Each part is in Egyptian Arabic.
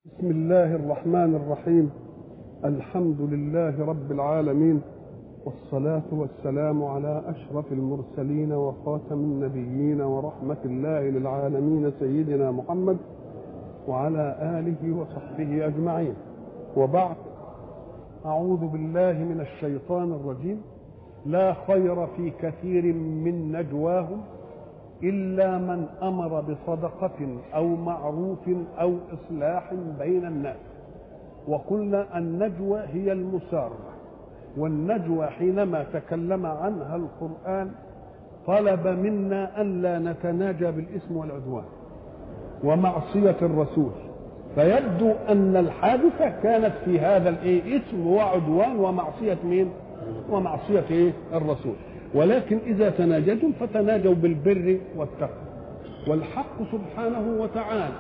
بسم الله الرحمن الرحيم الحمد لله رب العالمين والصلاة والسلام على أشرف المرسلين وخاتم النبيين ورحمة الله للعالمين سيدنا محمد وعلى آله وصحبه أجمعين وبعد أعوذ بالله من الشيطان الرجيم لا خير في كثير من نجواهم إلا من أمر بصدقة أو معروف أو إصلاح بين الناس وقلنا النجوى هي المسارة والنجوى حينما تكلم عنها القرآن طلب منا ألا نتناجى بالإثم والعدوان ومعصية الرسول فيبدو أن الحادثة كانت في هذا الإيه إثم وعدوان ومعصية مين؟ ومعصية إيه؟ الرسول ولكن إذا تناجتم فتناجوا بالبر والتقوى والحق سبحانه وتعالى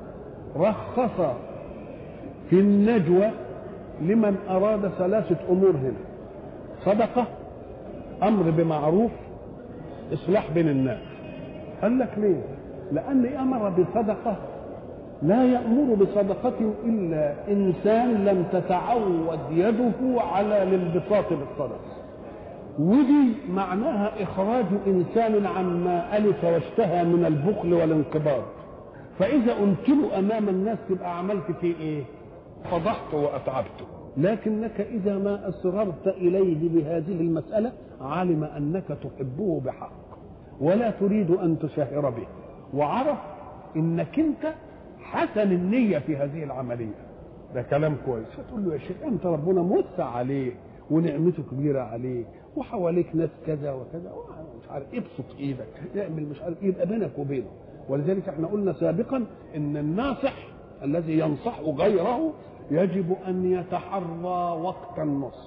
رخص في النجوى لمن أراد ثلاثة أمور هنا صدقة أمر بمعروف إصلاح بين الناس قال لك ليه؟ لأن أمر بصدقة لا يأمر بصدقة إلا إنسان لم تتعود يده على الانبساط بالصدقة ودي معناها إخراج إنسان عما ألف واشتهى من البخل والانقباض فإذا قلت له أمام الناس تبقى عملت فيه إيه؟ فضحته وأتعبته لكنك إذا ما أصررت إليه بهذه المسألة علم أنك تحبه بحق ولا تريد أن تشهر به وعرف إنك أنت حسن النية في هذه العملية ده كلام كويس فتقول له يا شيخ أنت ربنا موسع عليه ونعمته كبيرة عليك وحواليك ناس كذا وكذا مش عارف ابسط ايدك اعمل مش عارف يبقى بينك وبينه ولذلك احنا قلنا سابقا ان الناصح الذي ينصح غيره يجب ان يتحرى وقت النصح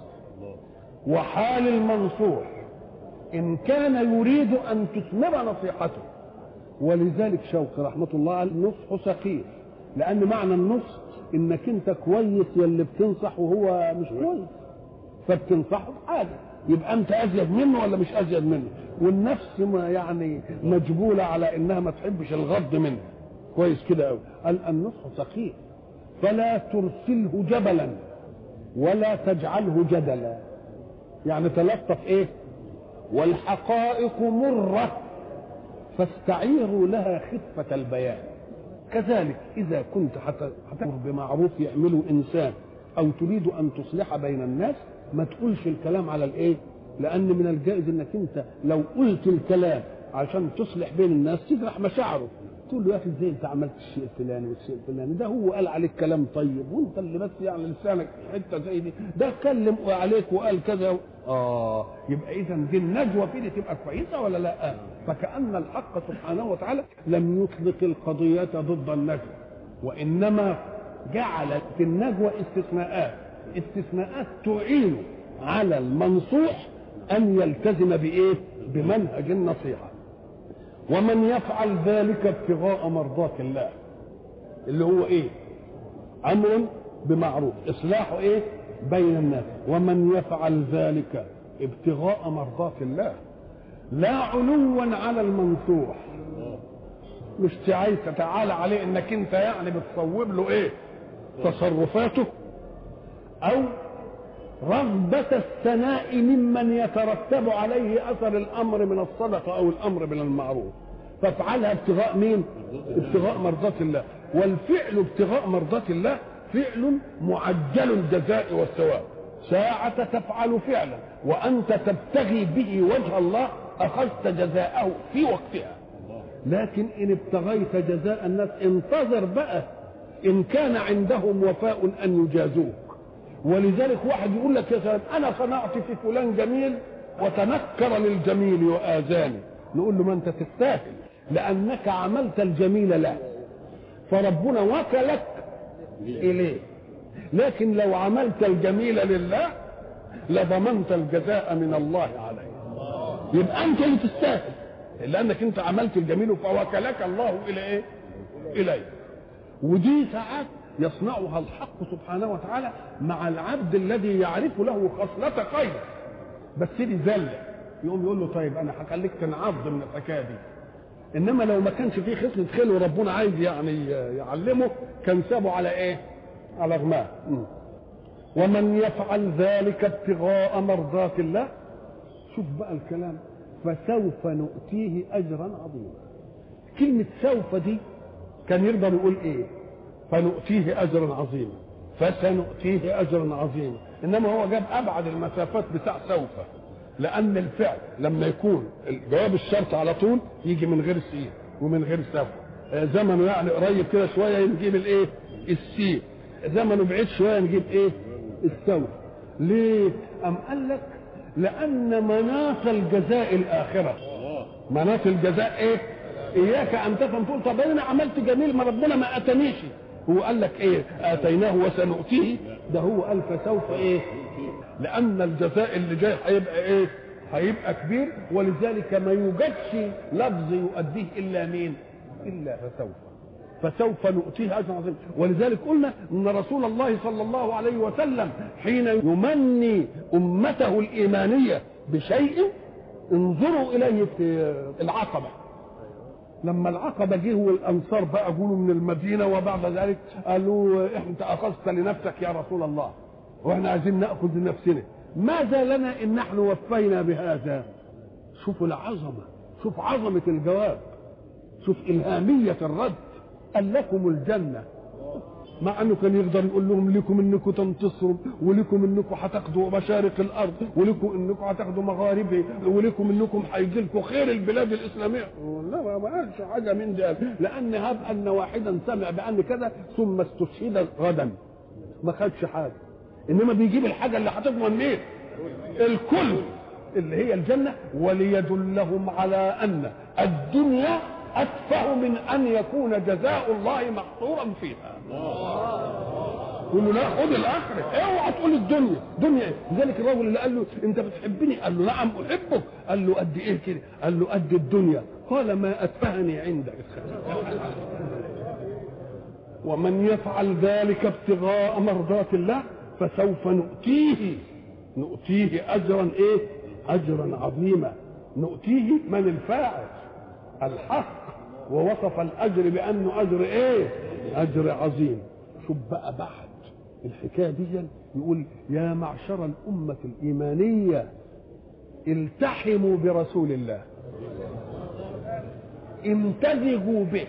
وحال المنصوح ان كان يريد ان تثمر نصيحته ولذلك شوقي رحمه الله قال النصح ثقيل لان معنى النصح انك انت كويس يلي بتنصح وهو مش كويس فبتنصحه بحاجه يبقى انت ازيد منه ولا مش ازيد منه والنفس ما يعني مجبوله على انها ما تحبش الغض منه كويس كده قوي قال النصح ثقيل فلا ترسله جبلا ولا تجعله جدلا يعني تلطف ايه والحقائق مره فاستعيروا لها خفه البيان كذلك اذا كنت هتامر بمعروف يعمله انسان او تريد ان تصلح بين الناس ما تقولش الكلام على الايه لان من الجائز انك انت لو قلت الكلام عشان تصلح بين الناس تجرح مشاعره تقول له يا اخي ازاي انت عملت الشيء الفلاني والشيء الفلاني ده هو قال عليك كلام طيب وانت اللي بس يعني لسانك حته زي دي ده اتكلم عليك وقال كذا اه يبقى اذا دي النجوى في دي تبقى كويسه ولا لا فكان الحق سبحانه وتعالى لم يطلق القضيه ضد النجوى وانما جعل في النجوى استثناءات استثناءات تعين على المنصوح ان يلتزم بايه بمنهج النصيحه ومن يفعل ذلك ابتغاء مرضات الله اللي هو ايه امر بمعروف اصلاح ايه بين الناس ومن يفعل ذلك ابتغاء مرضات الله لا علوا على المنصوح مش عايز تتعالى عليه انك انت يعني بتصوب له ايه تصرفاته او رغبة الثناء ممن يترتب عليه اثر الامر من الصدقة او الامر من المعروف فافعلها ابتغاء مين ابتغاء مرضات الله والفعل ابتغاء مرضات الله فعل معجل الجزاء والثواب ساعة تفعل فعلا وأنت تبتغي به وجه الله أخذت جزاءه في وقتها لكن إن ابتغيت جزاء الناس انتظر بقى إن كان عندهم وفاء أن يجازوك ولذلك واحد يقول لك يا سلام أنا صنعت في فلان جميل وتنكر للجميل وآذاني نقول له ما أنت تستاهل لأنك عملت الجميل له فربنا وكلك إليه لكن لو عملت الجميل لله لضمنت الجزاء من الله عليه يبقى أنت اللي تستاهل لأنك أنت عملت الجميل فوكلك الله إلى إيه؟ إليه ودي ساعات يصنعها الحق سبحانه وتعالى مع العبد الذي يعرف له خصلة خير بس دي ذلة يقوم يقول له طيب انا هخليك تنعض من الحكايه دي انما لو ما كانش فيه خصله خيل وربنا عايز يعني يعلمه كان سابه على ايه على غماه ومن يفعل ذلك ابتغاء مرضات الله شوف بقى الكلام فسوف نؤتيه اجرا عظيما كلمه سوف دي كان يقدر يقول ايه فنؤتيه اجرا عظيما فسنؤتيه اجرا عظيما انما هو جاب ابعد المسافات بتاع سوف لان الفعل لما يكون جواب الشرط على طول يجي من غير سين ومن غير سوف زمنه يعني قريب كده شويه نجيب الايه السين زمنه بعيد شويه نجيب ايه السوف ليه ام قال لك لان مناط الجزاء الاخره مناط الجزاء ايه اياك ان تفهم تقول طب انا عملت جميل ما ربنا ما اتانيش هو قال لك ايه اتيناه وسنؤتيه ده هو قال فسوف ايه لان الجزاء اللي جاي هيبقى ايه هيبقى كبير ولذلك ما يوجدش لفظ يؤديه الا مين الا فسوف فسوف نؤتيه اجرا عظيما ولذلك قلنا ان رسول الله صلى الله عليه وسلم حين يمني امته الايمانيه بشيء انظروا اليه في العقبه لما العقبة جه والأنصار بقى جولوا من المدينة وبعد ذلك قالوا أنت أخذت لنفسك يا رسول الله وإحنا عايزين نأخذ لنفسنا ماذا لنا إن نحن وفينا بهذا شوفوا العظمة شوف عظمة الجواب شوف إلهامية الرد قال لكم الجنة مع انه كان يقدر يقول لهم لكم انكم تنتصروا ولكم انكم هتاخدوا مشارق الارض ولكم انكم هتاخدوا مغاربها ولكم انكم هيجي لكم خير البلاد الاسلاميه لا ما قالش حاجه من ده لان هب ان واحدا سمع بان كذا ثم استشهد غدا ما خدش حاجه انما بيجيب الحاجه اللي هتضمن مين الكل اللي هي الجنه وليدلهم على ان الدنيا أتفه من أن يكون جزاء الله محصورا فيها يقول له لا خد الآخرة اوعى تقول الدنيا دنيا لذلك الرجل اللي قال له أنت بتحبني قال له نعم أحبك قال له قد إيه كده قال له قد الدنيا قال ما أتفهني عندك ومن يفعل ذلك ابتغاء مرضات الله فسوف نؤتيه نؤتيه أجرا إيه أجرا عظيما نؤتيه من الفاعل الحق ووصف الاجر بانه اجر ايه اجر عظيم شوف بقى بعد الحكايه دي يقول يا معشر الامه الايمانيه التحموا برسول الله امتزجوا به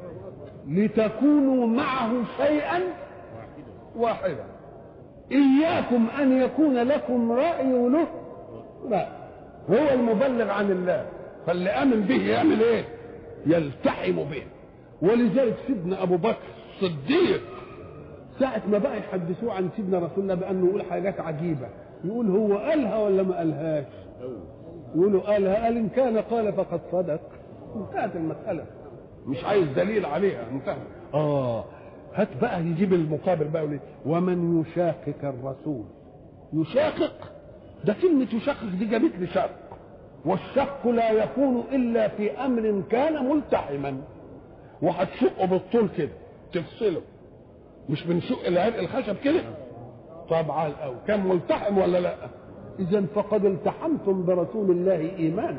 لتكونوا معه شيئا واحدا اياكم ان يكون لكم راي وله لا هو المبلغ عن الله فاللي امن به يعمل ايه يلتحم به ولذلك سيدنا ابو بكر الصديق ساعة ما بقى يحدثوه عن سيدنا رسول الله بأنه يقول حاجات عجيبة يقول هو قالها ولا ما قالهاش يقولوا قالها قال إن كان قال فقد صدق انتهت المسألة مش عايز دليل عليها انتهى آه هات بقى يجيب المقابل بقى يقول ومن يشاقق الرسول يشاقق ده كلمة يشاقق دي جابت لي شق والشق لا يكون الا في امر كان ملتحما وهتشقه بالطول كده تفصله مش بنشق العرق الخشب كده طبعا او كان ملتحم ولا لا اذا فقد التحمتم برسول الله ايمانا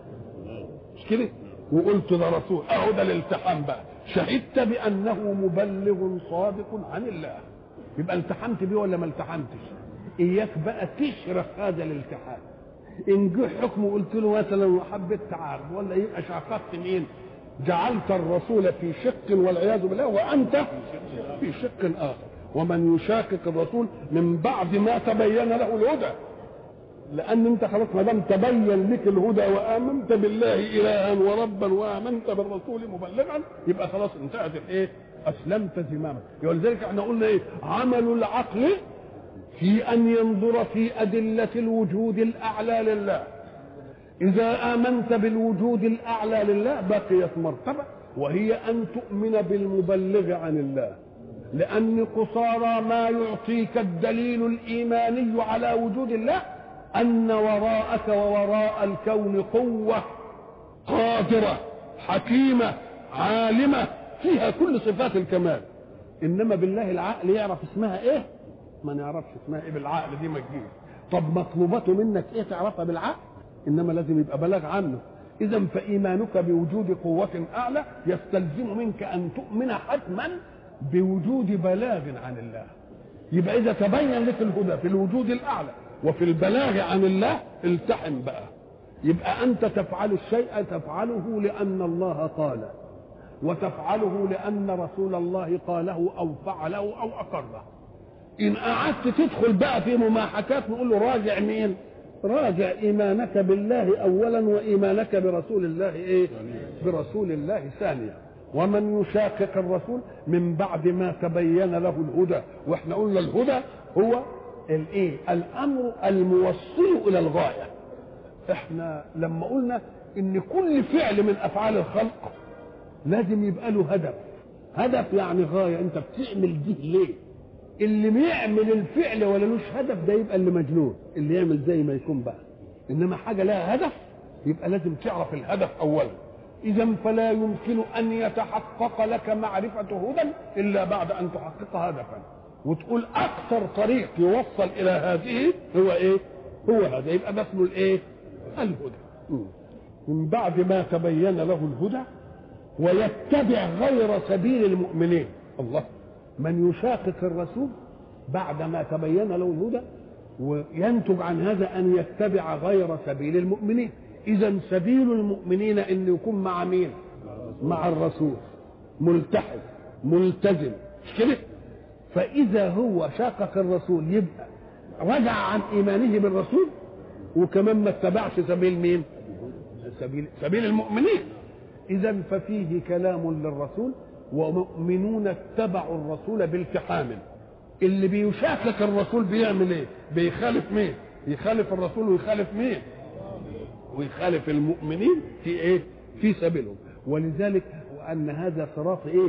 مش كده وقلت ده رسول اهو ده الالتحام بقى شهدت بانه مبلغ صادق عن الله يبقى التحمت بيه ولا ما التحمتش اياك بقى تشرح هذا الالتحام ان جه حكم وقلت له مثلا وحبيت تعارض ولا يبقى شققت مين جعلت الرسول في شق والعياذ بالله وانت في شق اخر ومن يشاقق الرسول من بعد ما تبين له الهدى لان انت خلاص ما دام تبين لك الهدى وامنت بالله الها وربا وامنت بالرسول مبلغا يبقى خلاص انتهت الايه؟ اسلمت زمامك ولذلك احنا قلنا ايه؟ عمل العقل في ان ينظر في ادله الوجود الاعلى لله اذا امنت بالوجود الاعلى لله بقيت مرتبه وهي ان تؤمن بالمبلغ عن الله لان قصارى ما يعطيك الدليل الايماني على وجود الله ان وراءك ووراء الكون قوه قادره حكيمه عالمه فيها كل صفات الكمال انما بالله العقل يعرف اسمها ايه ما نعرفش اسمها ايه بالعقل دي ما تجيش طب مطلوباته منك ايه تعرفها بالعقل انما لازم يبقى بلاغ عنه اذا فايمانك بوجود قوه اعلى يستلزم منك ان تؤمن حتما بوجود بلاغ عن الله يبقى اذا تبين لك الهدى في الوجود الاعلى وفي البلاغ عن الله التحم بقى يبقى انت تفعل الشيء تفعله لان الله قال وتفعله لان رسول الله قاله او فعله او اقره ان قعدت تدخل بقى في مماحكات نقول له راجع مين راجع ايمانك بالله اولا وايمانك برسول الله ايه برسول الله ثانيا ومن يشاقق الرسول من بعد ما تبين له الهدى واحنا قلنا الهدى هو الايه الامر الموصل الى الغايه احنا لما قلنا ان كل فعل من افعال الخلق لازم يبقى له هدف هدف يعني غايه انت بتعمل دي ليه اللي بيعمل الفعل ولا لوش هدف ده يبقى اللي مجنون اللي يعمل زي ما يكون بقى انما حاجه لها هدف يبقى لازم تعرف الهدف اولا اذا فلا يمكن ان يتحقق لك معرفه هدى الا بعد ان تحقق هدفا وتقول اكثر طريق يوصل الى هذه هو ايه هو هذا يبقى ده اسمه الايه الهدى من بعد ما تبين له الهدى ويتبع غير سبيل المؤمنين الله من يشاقق الرسول بعد ما تبين له الهدى وينتج عن هذا ان يتبع غير سبيل المؤمنين اذا سبيل المؤمنين ان يكون مع مين مع الرسول ملتحد ملتزم مش كده فاذا هو شاقق الرسول يبقى رجع عن ايمانه بالرسول وكمان ما اتبعش سبيل مين سبيل سبيل المؤمنين اذا ففيه كلام للرسول ومؤمنون اتبعوا الرسول بالتحام اللي بيشاكك الرسول بيعمل ايه بيخالف مين يخالف الرسول ويخالف مين ويخالف المؤمنين في ايه في سبيلهم ولذلك وان هذا صراط ايه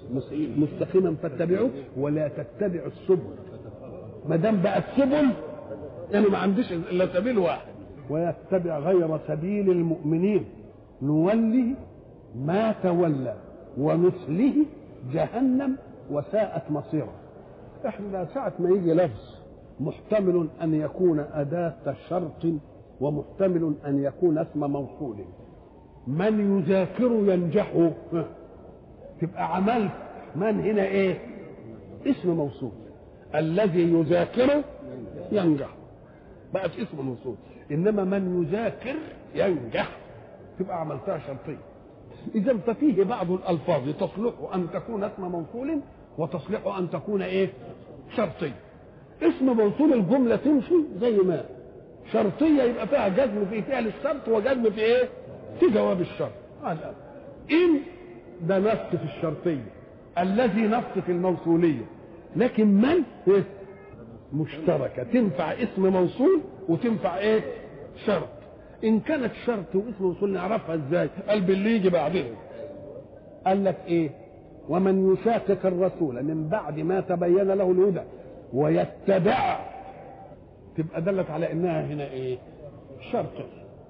مستقيما فاتبعوه ولا تتبعوا السبل ما دام بقى السبل يعني ما عنديش الا سبيل واحد ويتبع غير سبيل المؤمنين نوله ما تولى ونصله جهنم وساءت مصيره احنا ساعة ما يجي لفظ محتمل ان يكون اداة شرط ومحتمل ان يكون اسم موصول من يذاكر ينجح تبقى عملت من هنا ايه اسم موصول الذي يذاكر ينجح بقت اسم موصول انما من يذاكر ينجح تبقى عملتها شرطيه اذا ففيه بعض الالفاظ تصلح ان تكون اسم موصول وتصلح ان تكون ايه شرطيه اسم موصول الجمله تمشي زي ما شرطيه يبقى فيها جزم في فعل الشرط وجزم في ايه في جواب الشرط هذا ان ده نص في الشرطيه الذي نص في الموصوليه لكن من إيه؟ مشتركه تنفع اسم موصول وتنفع ايه شرط ان كانت شرط واسم موصول نعرفها ازاي قال باللي يجي بعدين قال لك ايه ومن يشاقق الرسول من بعد ما تبين له الهدى ويتبع تبقى دلت على انها هنا ايه شرط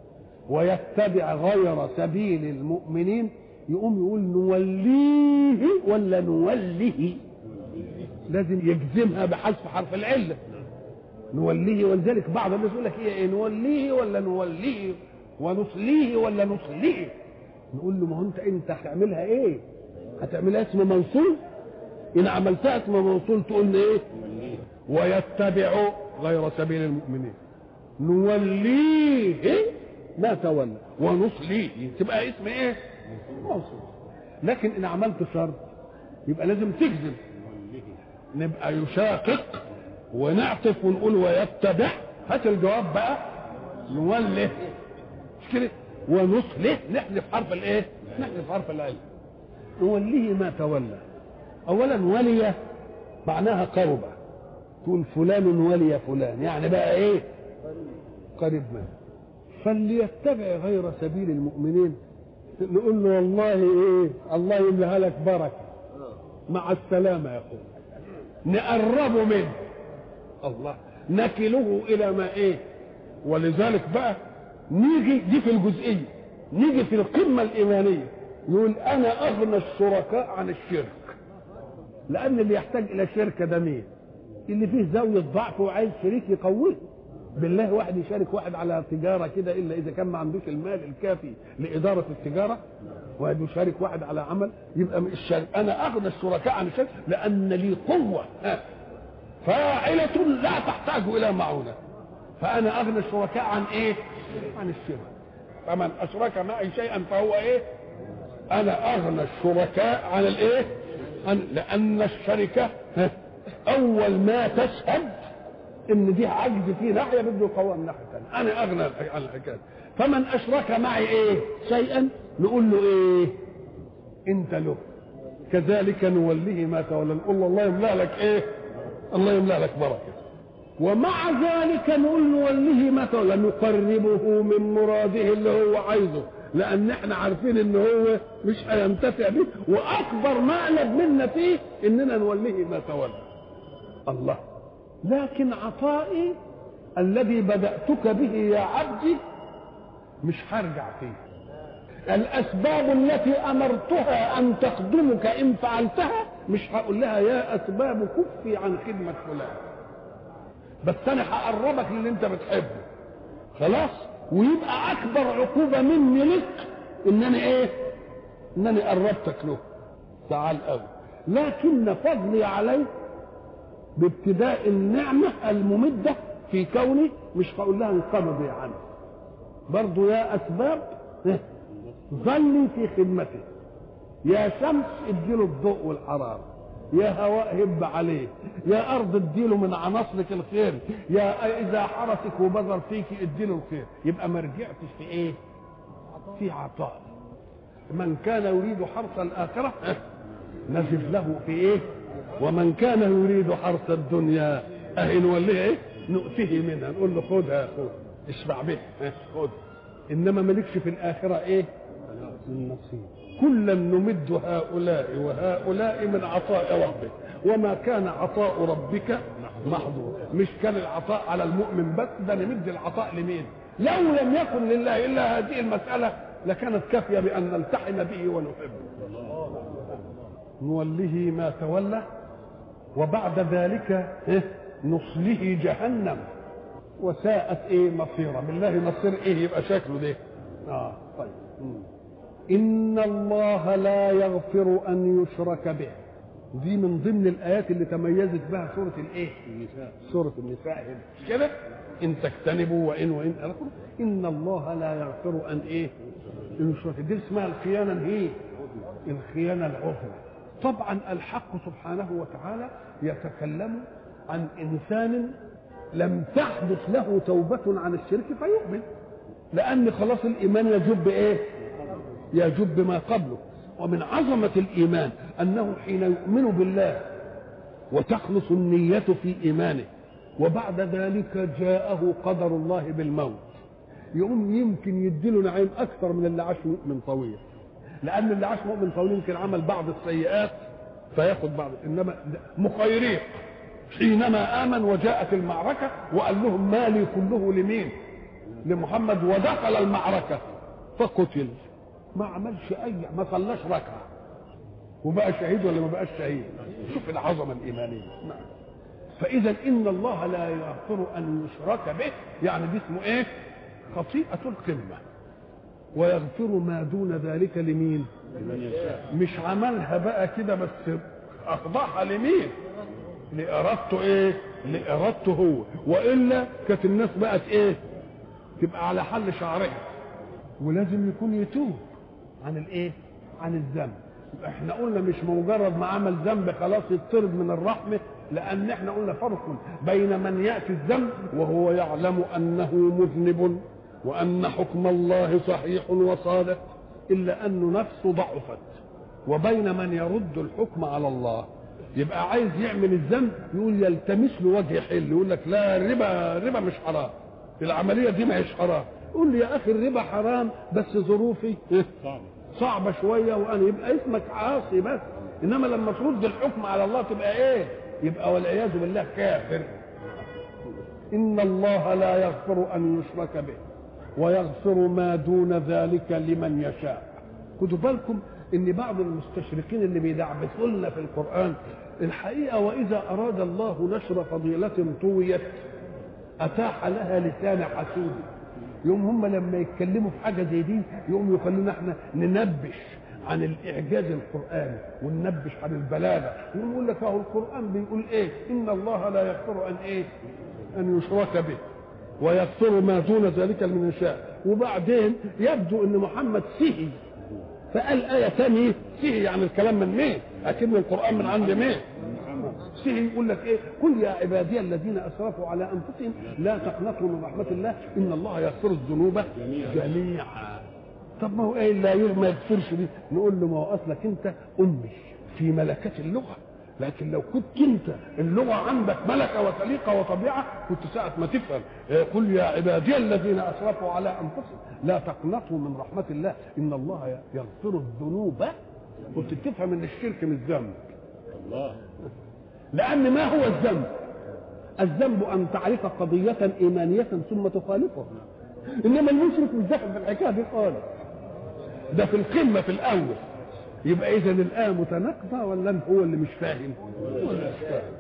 ويتبع غير سبيل المؤمنين يقوم يقول نوليه ولا نوله لازم يجزمها بحذف حرف العله نوليه ولذلك بعض الناس يقول لك ايه نوليه ولا نوليه ونصليه ولا نصليه نقول له ما هو انت انت هتعملها ايه هتعملها اسم موصول ان عملتها اسم موصول تقول ايه ويتبع غير سبيل المؤمنين نوليه ما تولى ونصليه تبقى اسم ايه موصول لكن ان عملت شرط يبقى لازم تجزم نبقى يشاقق ونعطف ونقول ويتبع هات الجواب بقى نوله مش كده ونصله نحذف حرف الايه نحذف حرف العلم نوليه ما تولى اولا ولي معناها قرب تقول فلان ولي فلان يعني بقى ايه قريب منه فليتبع غير سبيل المؤمنين نقول له والله ايه الله يملها لك بركه مع السلامه يقول نقربه منه الله نكله الى ما ايه ولذلك بقى نيجي دي في الجزئيه نيجي في القمه الايمانيه يقول انا اغنى الشركاء عن الشرك لان اللي يحتاج الى شركه ده مين اللي فيه زاويه ضعف وعايز شريك يقويه بالله واحد يشارك واحد على تجاره كده الا اذا كان ما عندوش المال الكافي لاداره التجاره واحد يشارك واحد على عمل يبقى من الشرك انا اغنى الشركاء عن الشرك لان لي قوه ها. فاعله لا تحتاج الى معونه فانا اغنى الشركاء عن ايه عن الشرك فمن اشرك معي شيئا فهو ايه انا اغنى الشركاء عن الايه عن لان الشركه ها، اول ما تشهد ان دي عجز في ناحيه بده يقوم الناحيه الثانيه انا اغنى عن الحكايه فمن اشرك معي ايه شيئا نقول له ايه انت له كذلك نوليه ما تولى نقول له الله يملا لك ايه الله يملا لك بركه ومع ذلك نقول نوليه ما تولى نقربه من مراده اللي هو عايزه لان احنا عارفين ان هو مش هينتفع به واكبر مقلب منا فيه اننا نوليه ما تولى الله لكن عطائي الذي بدأتك به يا عبدي مش هرجع فيه الأسباب التي أمرتها أن تخدمك إن فعلتها مش هقول لها يا أسباب كفي عن خدمة فلان بس أنا هقربك للي أنت بتحبه خلاص ويبقى أكبر عقوبة مني لك إنني إيه؟ إنني قربتك له تعال قوي لكن فضلي عليك بابتداء النعمة الممدة في كوني مش هقول لها انقبضي عنه برضو يا أسباب ظلي في خدمته يا شمس اديله الضوء والحرارة يا هواء هب عليه يا أرض اديله من عناصرك الخير يا إذا حرسك وبذر فيك اديله الخير يبقى ما رجعتش في إيه؟ في عطاء من كان يريد حرث الآخرة نزل له في إيه؟ ومن كان يريد حرث الدنيا اهي نوليه ايه نؤتيه منها نقول له خدها خد اشبع بها ها، خد انما مالكش في الاخره ايه من نصيب كلا نمد هؤلاء وهؤلاء من عطاء ربك وما كان عطاء ربك محظور مش كان العطاء على المؤمن بس ده نمد العطاء لمين لو لم يكن لله الا هذه المساله لكانت كافيه بان نلتحم به ونحبه نوليه ما تولى وبعد ذلك إيه؟ نصله جهنم وساءت ايه مصيره بالله مصير ايه يبقى شكله ده اه طيب مم. ان الله لا يغفر ان يشرك به دي من ضمن الايات اللي تميزت بها سوره الايه النساء سوره النساء هنا مش كده ان تجتنبوا وان وان إلى آخره. ان الله لا يغفر ان ايه ان يشرك دي اسمها الخيانه هي الخيانه العظمى طبعا الحق سبحانه وتعالى يتكلم عن انسان لم تحدث له توبة عن الشرك فيؤمن لأن خلاص الإيمان يجب إيه؟ يجب ما قبله ومن عظمة الإيمان أنه حين يؤمن بالله وتخلص النية في إيمانه وبعد ذلك جاءه قدر الله بالموت يقوم يمكن يديله نعيم أكثر من اللي عاش مؤمن طويل لأن اللي عاش مؤمن طويل يمكن عمل بعض السيئات فياخد بعض إنما مخيرين حينما آمن وجاءت المعركة وقال لهم مالي كله لمين لمحمد ودخل المعركة فقتل ما عملش أي ما صلاش ركعة وبقى شهيد ولا ما بقاش شهيد شوف العظمة الإيمانية نعم فإذا إن الله لا يغفر أن يشرك به يعني دي اسمه إيه خطيئة القمة ويغفر ما دون ذلك لمين مش عملها بقى كده بس أخضعها لمين لإرادته إيه لإرادته هو وإلا كانت الناس بقت إيه تبقى على حل شعرها ولازم يكون يتوب عن الإيه عن الذنب احنا قلنا مش مجرد ما عمل ذنب خلاص يطرد من الرحمة لأن احنا قلنا فرق بين من يأتي الذنب وهو يعلم أنه مذنب وأن حكم الله صحيح وصادق إلا أن نفسه ضعفت وبين من يرد الحكم على الله يبقى عايز يعمل الذنب يقول يلتمس له وجه حل يقول لك لا الربا الربا مش حرام العمليه دي ما هيش حرام قول لي يا اخي الربا حرام بس ظروفي صعبه شويه وانا يبقى اسمك عاصي بس انما لما ترد الحكم على الله تبقى ايه يبقى والعياذ بالله كافر ان الله لا يغفر ان يشرك به ويغفر ما دون ذلك لمن يشاء خدوا بالكم ان بعض المستشرقين اللي بيدعبسوا لنا في القران الحقيقه واذا اراد الله نشر فضيله طويت اتاح لها لسان حسود يوم هم لما يتكلموا في حاجه زي دي يقوموا يخلونا احنا ننبش عن الاعجاز القراني وننبش عن البلاغه يقوم يقول لك اهو القران بيقول ايه ان الله لا يغفر ان ايه ان يشرك به ويغفر ما دون ذلك لمن يشاء وبعدين يبدو ان محمد سهي فقال آية ثانية سهي يعني الكلام من مين؟ أكن القرآن من عند مين؟ سهي يقول لك إيه؟ قل يا عبادي الذين أسرفوا على أنفسهم لا تقنطوا من رحمة الله إن الله يغفر الذنوب جميعا. طب ما هو إيه لا ما يغفرش دي؟ نقول له ما هو أصلك أنت أمي في ملكات اللغة لكن لو كنت انت اللغه عندك ملكه وسليقه وطبيعه كنت ساعه ما تفهم قل يا عبادي الذين اسرفوا على انفسهم لا تقنطوا من رحمه الله ان الله يغفر الذنوب كنت تفهم ان الشرك مش ذنب الله لان ما هو الذنب الذنب ان تعرف قضيه ايمانيه ثم تخالفها انما المشرك مش داخل في الحكايه دي خالص ده في القمه في الاول يبقى اذا الايه متناقضه ولا هو اللي مش فاهم؟ هو اللي مش فاهم.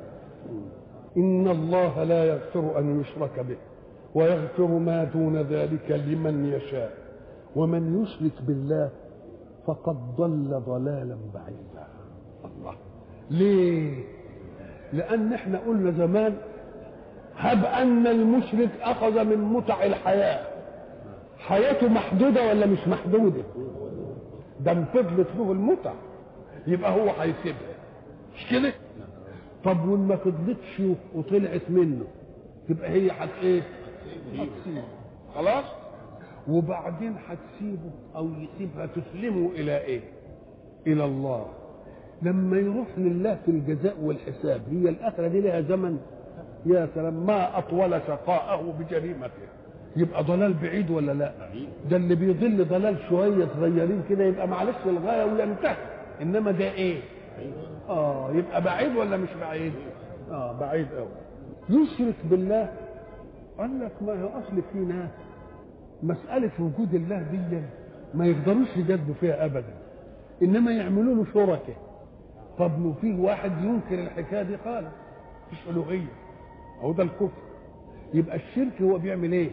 ان الله لا يغفر ان يشرك به ويغفر ما دون ذلك لمن يشاء ومن يشرك بالله فقد ضل ضلالا بعيدا الله ليه لان احنا قلنا زمان هب ان المشرك اخذ من متع الحياه حياته محدوده ولا مش محدوده ده فضلت له المتع يبقى هو هيسيبها مش كده طب وان ما فضلتش وطلعت منه تبقى هي هت ايه هتسيبه خلاص وبعدين هتسيبه او يسيبها تسلمه الى ايه الى الله لما يروح لله في الجزاء والحساب هي الاخره دي لها زمن يا سلام ما اطول شقاءه بجريمته يبقى ضلال بعيد ولا لا ده اللي بيضل ضلال شويه صغيرين كده يبقى معلش الغايه وينتهي انما ده ايه اه يبقى بعيد ولا مش بعيد اه بعيد قوي يشرك بالله قال لك ما هي اصل في ناس مساله وجود الله دي ما يقدروش يجدوا فيها ابدا انما يعملوا له شركه طب لو فيه واحد ينكر الحكايه دي خالص مش الوهيه اهو ده الكفر يبقى الشرك هو بيعمل ايه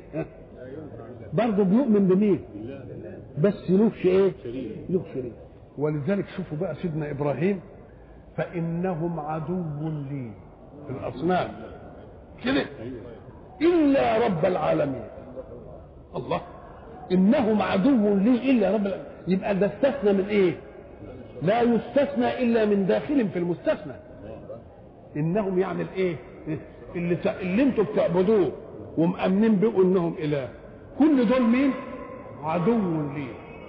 برضه بيؤمن بمين بس لهش ايه له شريك ولذلك شوفوا بقى سيدنا ابراهيم فانهم عدو لي الاصنام كده الا رب العالمين الله انهم عدو لي الا رب العالمين يبقى ده استثنى من ايه لا يستثنى الا من داخل في المستثنى انهم يعني الايه اللي ت... اللي انتوا بتعبدوه ومأمنين بيه انهم اله كل دول مين عدو لي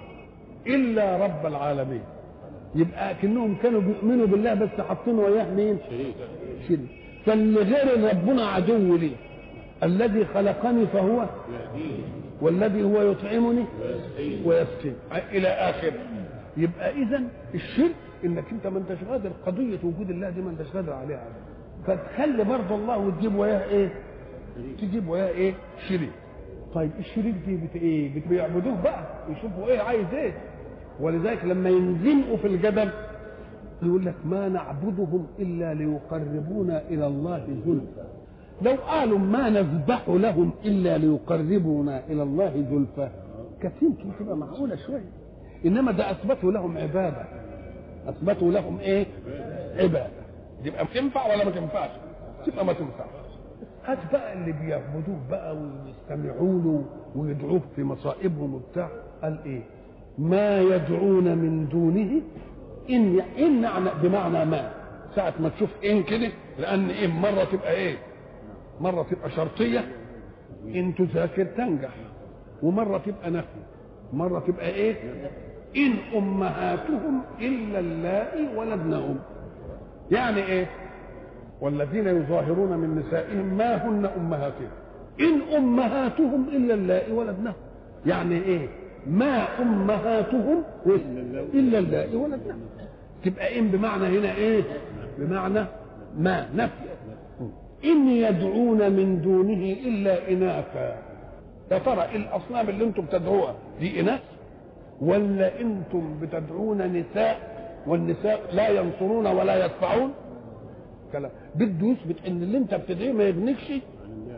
الا رب العالمين يبقى كأنهم كانوا بيؤمنوا بالله بس حاطين وياه مين شريك شريك فاللي غير ربنا عدو لي الذي خلقني فهو يهديه والذي هو يطعمني ويسقيه ويسقين الى اخره يبقى اذا الشرك انك انت ما انتش قادر قضيه وجود الله دي ما انتش قادر عليها فتخلي برضه الله وتجيب وياه ايه؟ تجيب وياه ايه؟ شريك طيب الشريك دي بت ايه؟ بت- بيعبدوه بقى يشوفوا ايه عايز ايه؟ ولذلك لما ينزلقوا في الجبل يقول لك ما نعبدهم الا ليقربونا الى الله زلفى لو قالوا ما نذبح لهم الا ليقربونا الى الله زلفى كانت يمكن تبقى معقوله شويه انما ده اثبتوا لهم عباده اثبتوا لهم ايه؟ عباده يبقى تنفع ولا ما تنفعش؟ تبقى ما تنفعش هات بقى اللي بيعبدوه بقى ويستمعوا له ويدعوه في مصائبهم وبتاع قال ايه؟ ما يدعون من دونه ان ان معنى بمعنى ما ساعة ما تشوف ان كده لان ان مرة تبقى ايه؟ مرة تبقى شرطية ان تذاكر تنجح ومرة تبقى نفي مرة تبقى ايه؟ ان امهاتهم الا اللائي ولدنهم يعني ايه؟ والذين يظاهرون من نسائهم ما هن امهاتهم ان امهاتهم الا اللائي ولدنهم يعني ايه ما امهاتهم الا اللائي ولدنهم تبقى ان بمعنى هنا ايه بمعنى ما نفي ان يدعون من دونه الا اناثا يا ترى الاصنام اللي انتم بتدعوها دي اناث ولا انتم بتدعون نساء والنساء لا ينصرون ولا يدفعون كلام بده يثبت ان اللي انت بتدعيه ما يغنيكش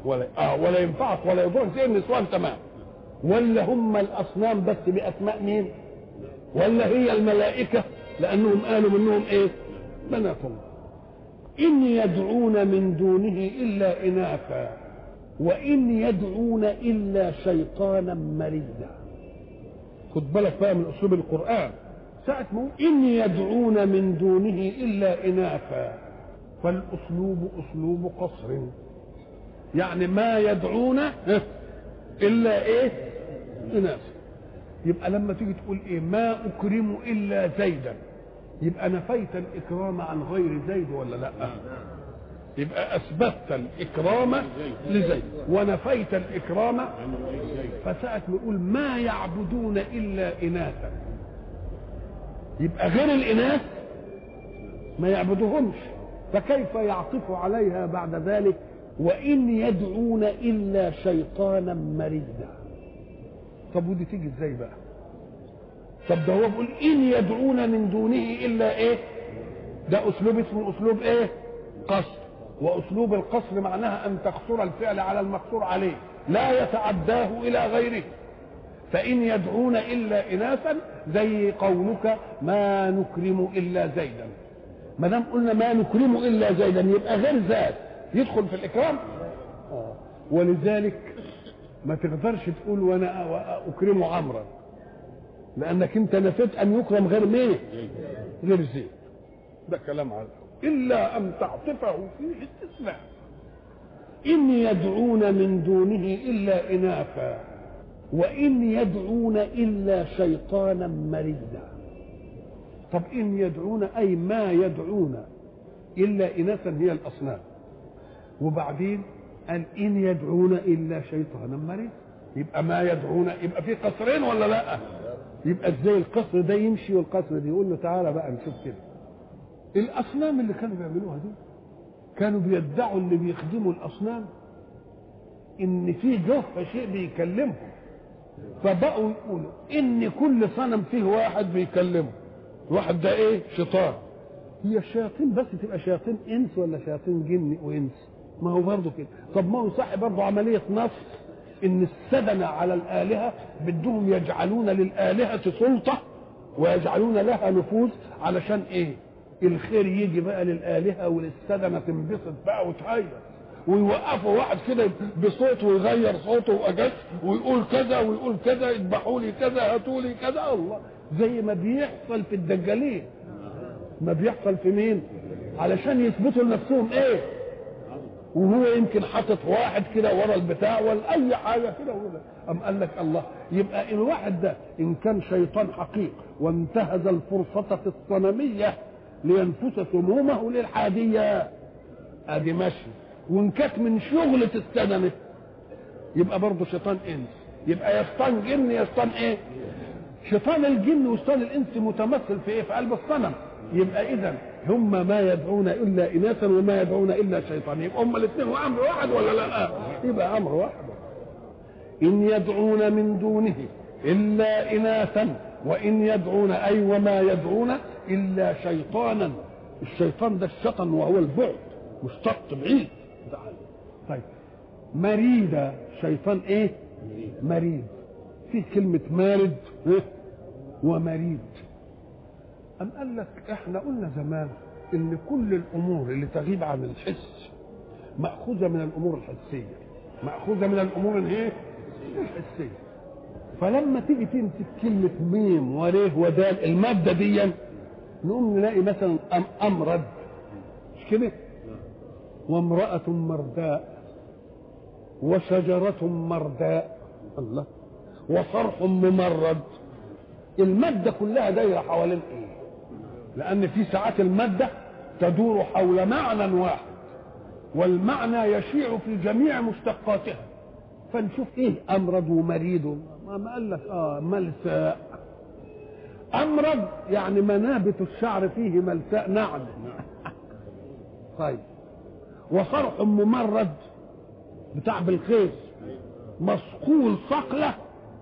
ولا اه ولا ينفعك ولا يضرك زي النسوان تمام ولا هم الاصنام بس باسماء مين ولا هي الملائكه لانهم قالوا منهم ايه بنات الله ان يدعون من دونه الا اناثا وان يدعون الا شيطانا مريدا خد بالك بقى من اسلوب القران ساعة ما إن يدعون من دونه إلا إناثا فالأسلوب أسلوب قصر يعني ما يدعون إلا إيه إناثا يبقى لما تيجي تقول إيه ما أكرم إلا زيدا يبقى نفيت الإكرام عن غير زيد ولا لا يبقى أثبتت الإكرام لزيد ونفيت الإكرام فساعة ما يقول ما يعبدون إلا إناثا يبقى غير الإناث ما يعبدهمش فكيف يعطف عليها بعد ذلك وإن يدعون إلا شيطانا مريدا طب ودي تيجي ازاي بقى طب ده هو بيقول إن يدعون من دونه إلا إيه ده أسلوب اسمه أسلوب إيه قصر وأسلوب القصر معناها أن تقصر الفعل على المقصور عليه لا يتعداه إلى غيره فإن يدعون إلا إناثا زي قولك ما نكرم إلا زيدا ما دام قلنا ما نكرم إلا زيدا يبقى غير ذات يدخل في الإكرام آه. ولذلك ما تقدرش تقول وأنا أكرم عمرا لأنك أنت نفيت أن يكرم غير مين؟ غير زيد ده كلام على إلا أن تعطفه فيه استثناء إن يدعون من دونه إلا إناثا وإن يدعون إلا شيطانا مريدا طب إن يدعون أي ما يدعون إلا إناثا هي الأصنام وبعدين قال إن يدعون إلا شيطانا مريدا يبقى ما يدعون يبقى في قصرين ولا لا يبقى ازاي القصر ده يمشي والقصر ده يقول له تعالى بقى نشوف كده الاصنام اللي كانوا بيعملوها دي كانوا بيدعوا اللي بيخدموا الاصنام ان في جوه شيء بيكلمهم فبقوا يقولوا ان كل صنم فيه واحد بيكلمه الواحد ده ايه شيطان هي الشياطين بس تبقى شياطين انس ولا شياطين جن وانس ما هو برضه كده طب ما هو صح برضه عمليه نص ان السدنه على الالهه بدهم يجعلون للالهه سلطه ويجعلون لها نفوذ علشان ايه الخير يجي بقى للالهه وللسدنه تنبسط بقى وتهيص ويوقفوا واحد كده بصوت ويغير صوته واجس ويقول كذا ويقول كذا اذبحوا لي كذا هاتوا لي كذا الله زي ما بيحصل في الدجالين ما بيحصل في مين علشان يثبتوا لنفسهم ايه وهو يمكن حاطط واحد كده ورا البتاع ولا اي حاجه كده ولا ام قال لك الله يبقى الواحد ده ان كان شيطان حقيق وانتهز الفرصه في الصنميه لينفس سمومه للحاديه ادي ماشي وان كانت من شغلة السدنة يبقى برضه شيطان انس يبقى يشطان جن يشطان ايه شيطان الجن وشيطان الانس متمثل في ايه في قلب الصنم يبقى اذا هم ما يدعون الا اناثا وما يدعون الا شيطان يبقى هم الاثنين هو امر واحد ولا لا يبقى امر واحد ان يدعون من دونه الا اناثا وان يدعون اي وما يدعون الا شيطانا الشيطان ده الشطن وهو البعد مشتق بعيد طيب مريدة شيطان ايه مريد فيه كلمة مارد ومريد أم قال لك احنا قلنا زمان ان كل الامور اللي تغيب عن الحس مأخوذة من الامور الحسية مأخوذة من الامور الايه الحسية فلما تيجي تمسك كلمة ميم وريه ودال المادة دي نقوم نلاقي مثلا أم أمرد مش كده وامرأة مرداء وشجرة مرداء الله وصرح ممرد المادة كلها دايرة حوالين ايه لأن في ساعات المادة تدور حول معنى واحد والمعنى يشيع في جميع مشتقاتها فنشوف ايه امرض ومريض ما قال لك اه ملساء امرض يعني منابت الشعر فيه ملساء نعم طيب وصرح ممرد بتاع بالقيس مصقول صقلة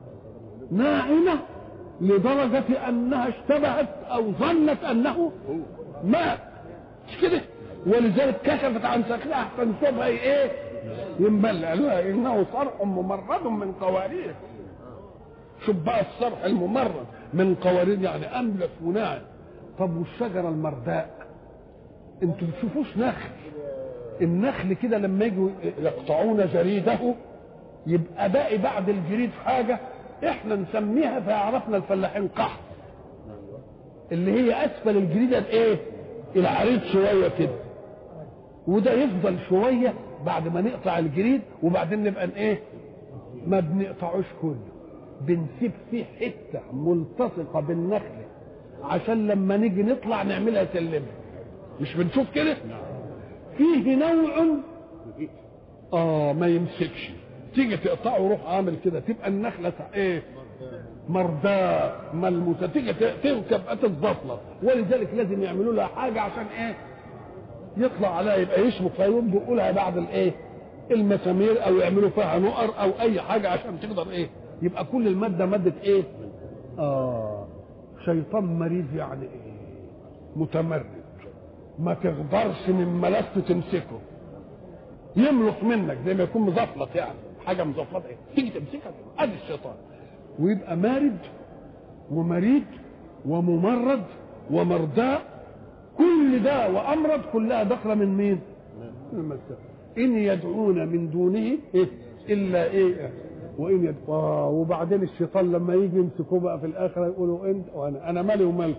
ناعمة لدرجة أنها اشتبهت أو ظنت أنه مات مش كده ولذلك كشفت عن شكلها تنسبها ايه ينبل قالوا انه صرح ممرد من قوارير شوف بقى الصرح الممرد من قوارير يعني املس وناعم طب والشجره المرداء انتوا بتشوفوش نخل النخل كده لما يجوا يقطعون جريده يبقى باقي بعد الجريد حاجه احنا نسميها فيعرفنا الفلاحين قحط اللي هي اسفل الجريده الايه العريض شويه كده وده يفضل شويه بعد ما نقطع الجريد وبعدين نبقى ايه ما بنقطعوش كله بنسيب فيه حته ملتصقه بالنخله عشان لما نيجي نطلع نعملها سلمه مش بنشوف كده فيه نوع اه ما يمسكش تيجي تقطعه وروح عامل كده تبقى النخله ايه مرداء ملموسه تيجي تركب تتبطلط ولذلك لازم يعملوا لها حاجه عشان ايه يطلع عليها يبقى يشمط فيبقوا لها بعد الايه المسامير او يعملوا فيها نقر او اي حاجه عشان تقدر ايه يبقى كل الماده ماده ايه اه شيطان مريض يعني ايه متمرد ما تقدرش من ملف تمسكه يملص منك زي ما يكون مزفلط يعني حاجه مزفلطه ايه تيجي تمسكها ادي الشيطان ويبقى مارد ومريد وممرد ومرداء كل ده وامرض كلها داخله من مين؟ من المساء ان يدعون من دونه إيه؟ الا ايه؟ وان يد... آه وبعدين الشيطان لما يجي يمسكوه بقى في الاخره يقولوا انت وانا انا مالي ومالك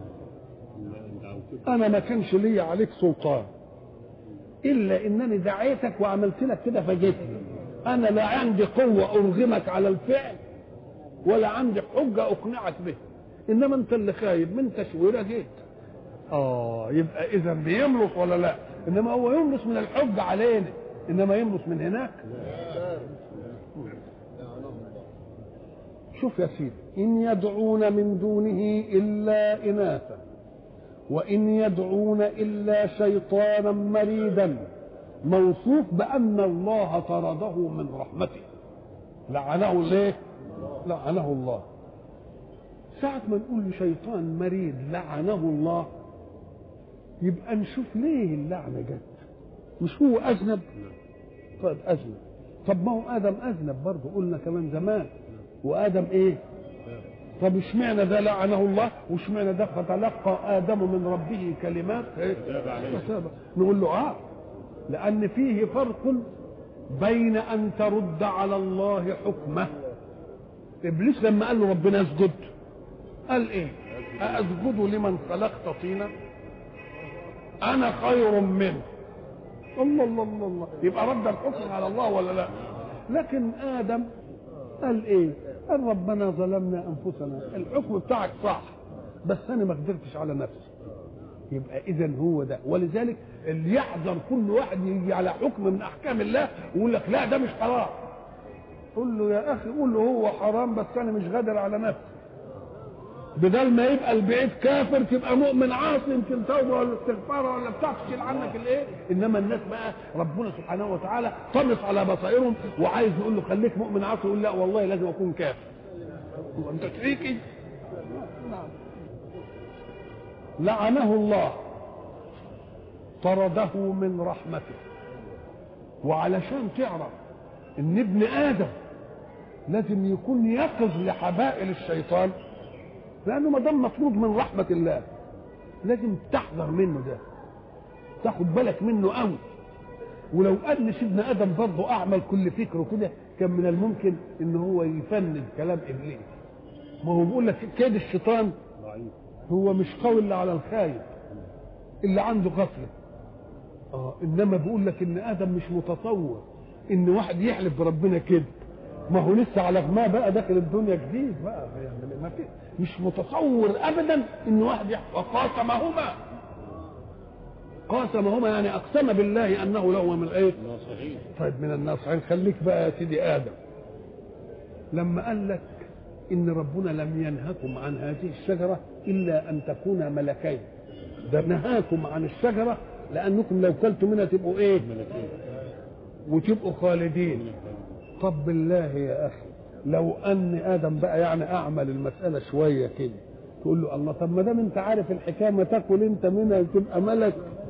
انا ما كانش لي عليك سلطان الا انني دعيتك وعملت لك كده فجيتني انا لا عندي قوه ارغمك على الفعل ولا عندي حجه اقنعك به انما انت اللي خايب من تشويره جيت اه يبقى اذا بيملص ولا لا انما هو يملص من الحج علينا انما يملص من هناك شوف يا سيدي ان يدعون من دونه الا اناثا وان يدعون الا شيطانا مريدا موصوف بان الله طرده من رحمته لعنه ليه لعنه الله ساعة ما نقول شيطان مريض لعنه الله يبقى نشوف ليه اللعنة جت مش هو أذنب طيب أذنب طب ما هو آدم أذنب برضه قلنا كمان زمان وآدم إيه طب اشمعنى ده لعنه الله واشمعنى ده فتلقى آدم من ربه كلمات إيه؟ فتاب نقول له آه لأن فيه فرق بين أن ترد على الله حكمه إبليس لما قال له ربنا اسجد قال إيه أسجد لمن خلقت طينا أنا خير منه الله الله الله الله يبقى رد الحكم على الله ولا لا لكن آدم قال إيه قال ربنا ظلمنا أنفسنا الحكم بتاعك صح بس أنا ما قدرتش على نفسي يبقى إذا هو ده ولذلك اللي يحذر كل واحد يجي على حكم من أحكام الله ويقول لك لا ده مش حرام قول له يا أخي قول له هو حرام بس أنا مش قادر على نفسي بدل ما يبقى البعيد كافر تبقى مؤمن عاصي يمكن توبه ولا استغفار ولا بتاع تشيل عنك الايه انما الناس بقى ربنا سبحانه وتعالى طمس على بصائرهم وعايز يقول له خليك مؤمن عاصي يقول لا والله لازم اكون كافر انت شريكي لعنه الله طرده من رحمته وعلشان تعرف ان ابن ادم لازم يكون يقظ لحبائل الشيطان لانه ما دام مطرود من رحمه الله لازم تحذر منه ده تاخد بالك منه قوي ولو ان سيدنا ادم برضه اعمل كل فكره كده كان من الممكن ان هو يفند كلام ابليس ما هو بيقول لك كيد الشيطان هو مش قوي الا على الخايب اللي عنده غفله اه انما بيقول لك ان ادم مش متصور ان واحد يحلف بربنا كده ما هو لسه على غماه بقى داخل الدنيا جديد بقى يعني ما في مش متصور ابدا ان واحد يحلف وقاسمهما قاسمهما يعني اقسم بالله انه له من ايه؟ ناصحين طيب من الناصحين خليك بقى يا سيدي ادم لما قال لك ان ربنا لم ينهكم عن هذه الشجره الا ان تكونا ملكين ده نهاكم عن الشجره لانكم لو كلتم منها تبقوا ايه ملكين وتبقوا خالدين طب بالله يا اخي لو ان ادم بقى يعني اعمل المساله شويه كده تقول له الله طب ما دام انت عارف الحكايه ما تاكل انت منها تبقى ملك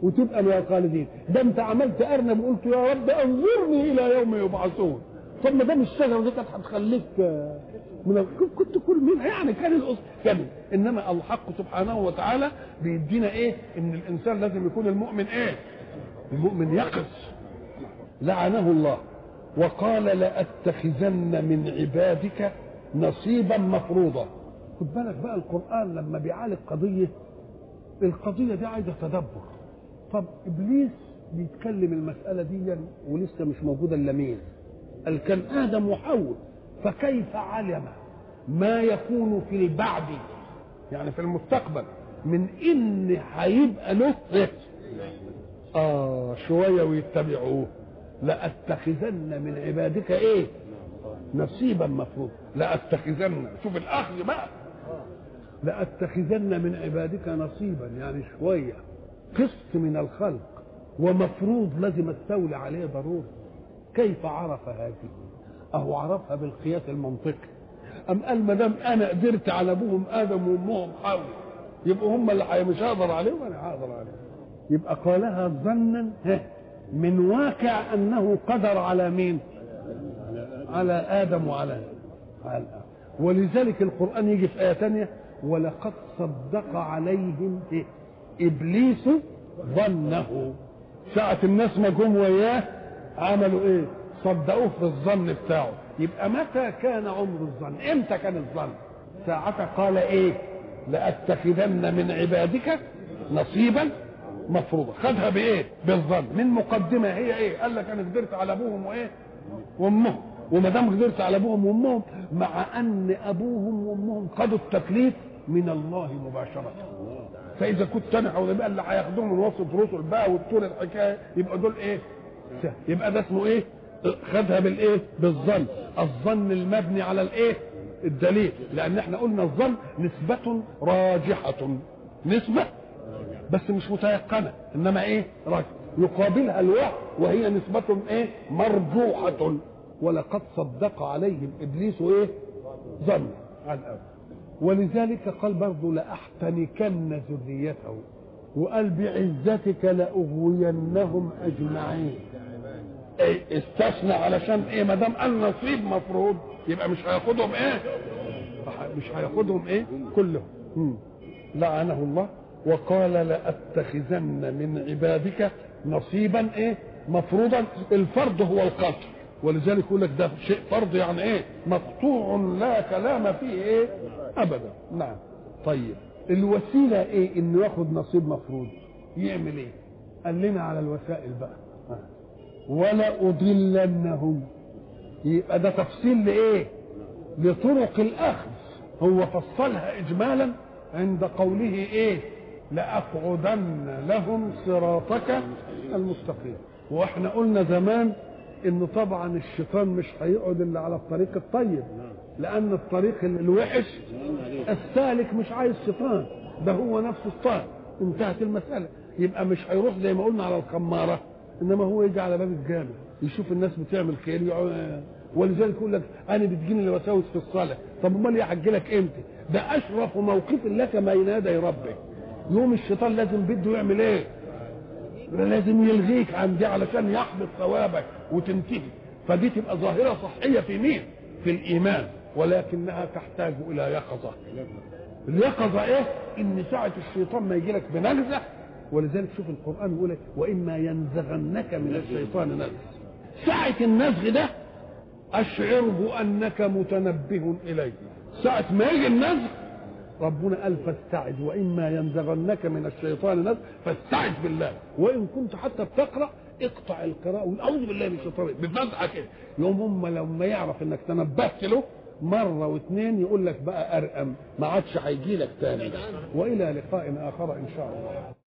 وتبقى من الخالدين ده انت عملت ارنب وقلت يا رب انظرني الى يوم يبعثون طب ما دام الشجره دي كانت هتخليك آه، من ال- كنت- كنت كل منها يعني كان الأصل كامل انما الحق سبحانه وتعالى بيدينا ايه ان الانسان لازم يكون المؤمن ايه المؤمن يقظ لعنه الله وقال لأتخذن من عبادك نصيبا مفروضا خد بالك بقى القرآن لما بيعالج قضية القضية دي عايزة تدبر طب إبليس بيتكلم المسألة دي ولسه مش موجودة إلا مين قال كان آدم وحواء فكيف علم ما يكون في البعد يعني في المستقبل من إن هيبقى له آه شوية ويتبعوه لأتخذن من عبادك إيه نصيبا مفروض لأتخذن شوف الأخذ بقى لأتخذن من عبادك نصيبا يعني شوية قسط من الخلق ومفروض لازم استولي عليه ضروري كيف عرف هذه أهو عرفها بالقياس المنطقي أم قال ما دام أنا قدرت على أبوهم آدم وأمهم حواء يبقوا هم اللي حي- مش هقدر عليهم أنا هقدر عليهم يبقى قالها ظنا ها، من واقع أنه قدر على مين على آدم وعلى على آدم. ولذلك القرآن يجي في آية ثانية ولقد صدق عليهم إيه؟ إبليس ظنه ساعة الناس ما جم وياه عملوا إيه؟ صدقوه في الظن بتاعه يبقى متى كان عمر الظن؟ إمتى كان الظن؟ ساعة قال إيه؟ لأتخذن من عبادك نصيبا مفروضة خدها بإيه؟ بالظن من مقدمة هي إيه؟ قال لك أنا قدرت على أبوهم وإيه؟ وأمهم وما دام قدرت على ابوهم وامهم مع ان ابوهم وامهم خدوا التكليف من الله مباشره فاذا كنت انا او يبقى اللي هياخدوهم من وسط رسل بقى والطول الحكايه يبقى دول ايه سهل. يبقى ده اسمه ايه خدها بالايه بالظن الظن المبني على الايه الدليل لان احنا قلنا الظن نسبه راجحه نسبه بس مش متيقنه انما ايه راجح يقابلها الوحي وهي نسبة ايه مرجوحة ولقد صدق عليهم ابليس ايه ظن على الأول ولذلك قال برضه لأحتنكن ذريته وقال بعزتك لأغوينهم أجمعين إيه استثنى علشان ايه ما دام قال نصيب مفروض يبقى مش هياخدهم ايه مش هياخدهم ايه كلهم مم. لعنه الله وقال لأتخذن من عبادك نصيبا ايه مفروضا الفرض هو القتل ولذلك يقول لك ده شيء فرض يعني ايه مقطوع لا كلام فيه ايه ابدا نعم طيب الوسيله ايه انه ياخد نصيب مفروض يعمل ايه قال لنا على الوسائل بقى ها. ولا اضلنهم يبقى ده تفصيل لايه لطرق الاخذ هو فصلها اجمالا عند قوله ايه لاقعدن لهم صراطك المستقيم واحنا قلنا زمان انه طبعا الشيطان مش هيقعد الا على الطريق الطيب لان الطريق الوحش السالك مش عايز شيطان ده هو نفسه الطائر انتهت المساله يبقى مش هيروح زي ما قلنا على الخماره انما هو يجي على باب الجامع يشوف الناس بتعمل خير يقعد- ولذلك يقول لك انا بتجيني الوساوس في الصلاه طب امال يعجلك امتى ده اشرف موقف لك بين يدي ربك يوم الشيطان لازم بده يعمل ايه لازم يلغيك عن دي علشان يحبط ثوابك وتنتهي فدي تبقى ظاهرة صحية في مين في الإيمان ولكنها تحتاج إلى يقظة اليقظة إيه إن ساعة الشيطان ما يجي لك بنغزة ولذلك شوف القرآن يقول لك وإما ينزغنك من الشيطان نزغ ساعة النزغ ده أشعره أنك متنبه إليه ساعة ما يجي النزغ ربنا قال فاستعذ واما ينزغنك من الشيطان نزغ فاستعذ بالله وان كنت حتى بتقرا اقطع القراءه وقول اعوذ بالله من الشيطان بفزعه كده يوم هم لما يعرف انك تنبهت له مره واثنين يقول لك بقى ارقم ما عادش هيجي لك تاني والى لقاء اخر ان شاء الله